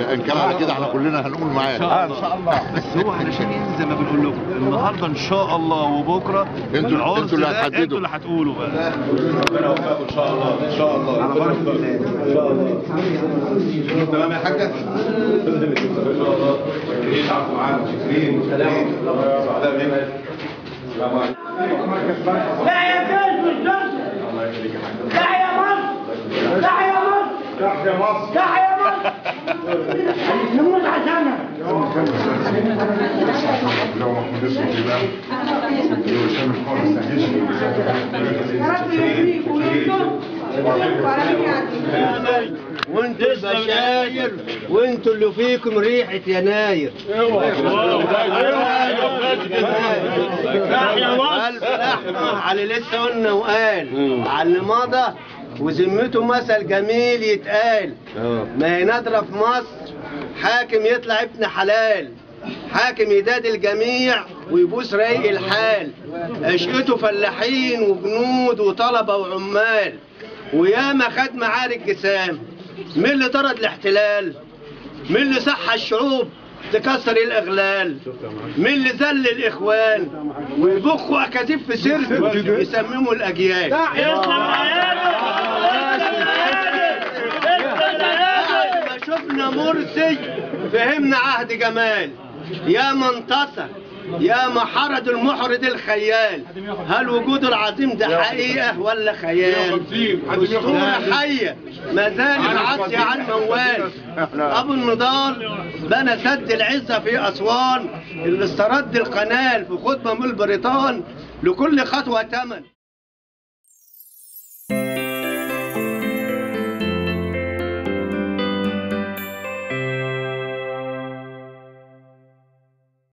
ان كان على كده احنا كلنا هنقول معاه ان شاء الله بس هو علشان ينزل زي ما بنقول لكم النهارده ان شاء الله وبكره انتوا- العرس انتوا اللي ده هتحددوا. انتوا اللي هتقولوا بقى ربنا يوفقكم ان شاء الله ان شاء الله على بركه الله ان شاء الله تمام يا حاجه ان شاء الله شاكرين تعبوا معانا شاكرين سلام سعداء بينا السلام عليكم لا يا كيف مش جنسة لا يا مصر لا يا مصر يا مصر لا يا مصر نموت عشانها لو محمود اسمه كده لو هشام الحار ما وانتوا البشاير وانتوا اللي فيكم ريحة يناير ألف رحمة على لسه قلنا وقال على اللي مضى وذمته مثل جميل يتقال ما هي نادرة في مصر حاكم يطلع ابن حلال حاكم يداد الجميع ويبوس رايق الحال عشقته فلاحين وجنود وطلبة وعمال وياما خد معارك جسام مين اللي طرد الاحتلال مين اللي صح الشعوب تكسر الاغلال مين اللي ذل الاخوان ويبخوا اكاذيب في سر يسمموا الاجيال ما شفنا مرسي فهمنا عهد جمال يا من انتصر يا ما حرد المحرد الخيال هل وجود العظيم ده حقيقة ولا خيال أسطورة حية ما زالت عاصية عن موال أبو النضال بنى سد العزة في أسوان اللي استرد القنال في خطبة من البريطان لكل خطوة تمن